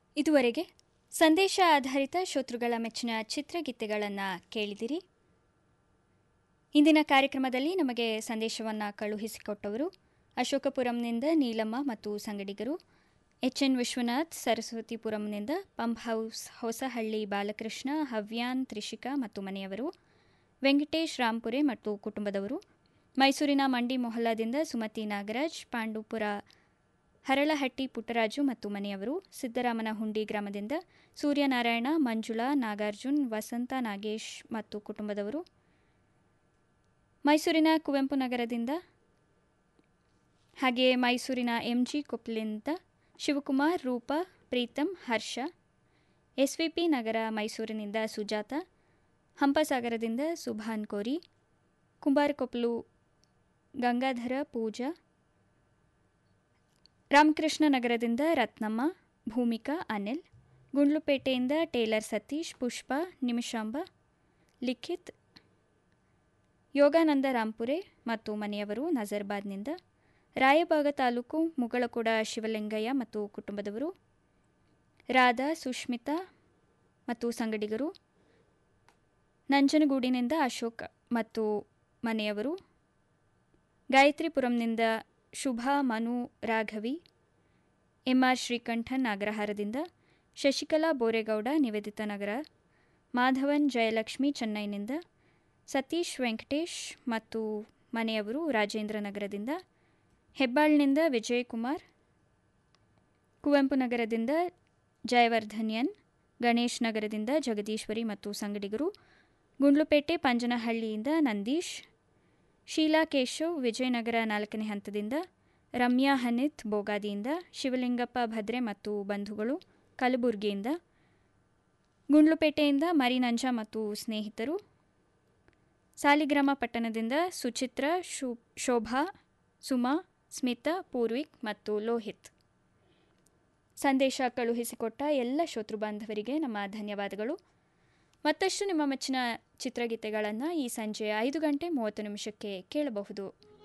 ಇದುವರೆಗೆ ಸಂದೇಶ ಆಧಾರಿತ ಶ್ರೋತೃಗಳ ಮೆಚ್ಚಿನ ಚಿತ್ರಗೀತೆಗಳನ್ನು ಕೇಳಿದಿರಿ ಇಂದಿನ ಕಾರ್ಯಕ್ರಮದಲ್ಲಿ ನಮಗೆ ಸಂದೇಶವನ್ನು ಕಳುಹಿಸಿಕೊಟ್ಟವರು ಅಶೋಕಪುರಂನಿಂದ ನೀಲಮ್ಮ ಮತ್ತು ಸಂಗಡಿಗರು ಎಚ್ ಎನ್ ವಿಶ್ವನಾಥ್ ಸರಸ್ವತಿಪುರಂನಿಂದ ಪಂಪ್ ಹೌಸ್ ಹೊಸಹಳ್ಳಿ ಬಾಲಕೃಷ್ಣ ಹವ್ಯಾನ್ ತ್ರಿಷಿಕಾ ಮತ್ತು ಮನೆಯವರು ವೆಂಕಟೇಶ್ ರಾಂಪುರೆ ಮತ್ತು ಕುಟುಂಬದವರು ಮೈಸೂರಿನ ಮಂಡಿ ಮೊಹಲ್ಲಾದಿಂದ ಸುಮತಿ ನಾಗರಾಜ್ ಪಾಂಡುಪುರ ಹರಳಹಟ್ಟಿ ಪುಟ್ಟರಾಜು ಮತ್ತು ಮನೆಯವರು ಸಿದ್ದರಾಮನ ಹುಂಡಿ ಗ್ರಾಮದಿಂದ ಸೂರ್ಯನಾರಾಯಣ ಮಂಜುಳಾ ನಾಗಾರ್ಜುನ್ ವಸಂತ ನಾಗೇಶ್ ಮತ್ತು ಕುಟುಂಬದವರು ಮೈಸೂರಿನ ಕುವೆಂಪು ನಗರದಿಂದ ಹಾಗೆಯೇ ಮೈಸೂರಿನ ಎಂಜಿ ಕೊಪ್ಲಿಂದ ಶಿವಕುಮಾರ್ ರೂಪ ಪ್ರೀತಮ್ ಹರ್ಷ ಎಸ್ವಿಪಿ ನಗರ ಮೈಸೂರಿನಿಂದ ಸುಜಾತ ಹಂಪಸಾಗರದಿಂದ ಸುಭಾನ್ ಕೋರಿ ಕುಂಬಾರಕೊಪ್ಲು ಗಂಗಾಧರ ಪೂಜಾ ರಾಮಕೃಷ್ಣ ನಗರದಿಂದ ರತ್ನಮ್ಮ ಭೂಮಿಕಾ ಅನಿಲ್ ಗುಂಡ್ಲುಪೇಟೆಯಿಂದ ಟೇಲರ್ ಸತೀಶ್ ಪುಷ್ಪ ನಿಮಿಷಾಂಬ ಲಿಖಿತ್ ಯೋಗಾನಂದ ರಾಂಪುರೆ ಮತ್ತು ಮನೆಯವರು ನಜರ್ಬಾದ್ನಿಂದ ರಾಯಬಾಗ ತಾಲೂಕು ಮುಗಳಕೊಡ ಶಿವಲಿಂಗಯ್ಯ ಮತ್ತು ಕುಟುಂಬದವರು ರಾಧಾ ಸುಷ್ಮಿತಾ ಮತ್ತು ಸಂಗಡಿಗರು ನಂಜನಗೂಡಿನಿಂದ ಅಶೋಕ್ ಮತ್ತು ಮನೆಯವರು ಗಾಯತ್ರಿಪುರಂನಿಂದ ಶುಭಾ ಮನು ರಾಘವಿ ಎಂಆರ್ ಶ್ರೀಕಂಠನ್ ಅಗ್ರಹಾರದಿಂದ ಶಶಿಕಲಾ ಬೋರೇಗೌಡ ನಿವೇದಿತ ನಗರ ಮಾಧವನ್ ಜಯಲಕ್ಷ್ಮಿ ಚೆನ್ನೈನಿಂದ ಸತೀಶ್ ವೆಂಕಟೇಶ್ ಮತ್ತು ಮನೆಯವರು ರಾಜೇಂದ್ರ ನಗರದಿಂದ ಹೆಬ್ಬಾಳ್ನಿಂದ ವಿಜಯಕುಮಾರ್ ಕುವೆಂಪು ನಗರದಿಂದ ಜಯವರ್ಧನ್ಯನ್ ಗಣೇಶ್ ನಗರದಿಂದ ಜಗದೀಶ್ವರಿ ಮತ್ತು ಸಂಗಡಿಗರು ಗುಂಡ್ಲುಪೇಟೆ ಪಂಜನಹಳ್ಳಿಯಿಂದ ನಂದೀಶ್ ಶೀಲಾ ಕೇಶವ್ ವಿಜಯನಗರ ನಾಲ್ಕನೇ ಹಂತದಿಂದ ರಮ್ಯಾ ಹನಿತ್ ಬೋಗಾದಿಯಿಂದ ಶಿವಲಿಂಗಪ್ಪ ಭದ್ರೆ ಮತ್ತು ಬಂಧುಗಳು ಕಲಬುರಗಿಯಿಂದ ಗುಂಡ್ಲುಪೇಟೆಯಿಂದ ಮರಿನಂಜ ಮತ್ತು ಸ್ನೇಹಿತರು ಸಾಲಿಗ್ರಾಮ ಪಟ್ಟಣದಿಂದ ಸುಚಿತ್ರ ಶು ಶೋಭಾ ಸುಮಾ ಸ್ಮಿತಾ ಪೂರ್ವಿಕ್ ಮತ್ತು ಲೋಹಿತ್ ಸಂದೇಶ ಕಳುಹಿಸಿಕೊಟ್ಟ ಎಲ್ಲ ಶ್ರೋತೃ ಬಾಂಧವರಿಗೆ ನಮ್ಮ ಧನ್ಯವಾದಗಳು ಮತ್ತಷ್ಟು ನಿಮ್ಮ ಮೆಚ್ಚಿನ ಚಿತ್ರಗೀತೆಗಳನ್ನು ಈ ಸಂಜೆ ಐದು ಗಂಟೆ ಮೂವತ್ತು ನಿಮಿಷಕ್ಕೆ ಕೇಳಬಹುದು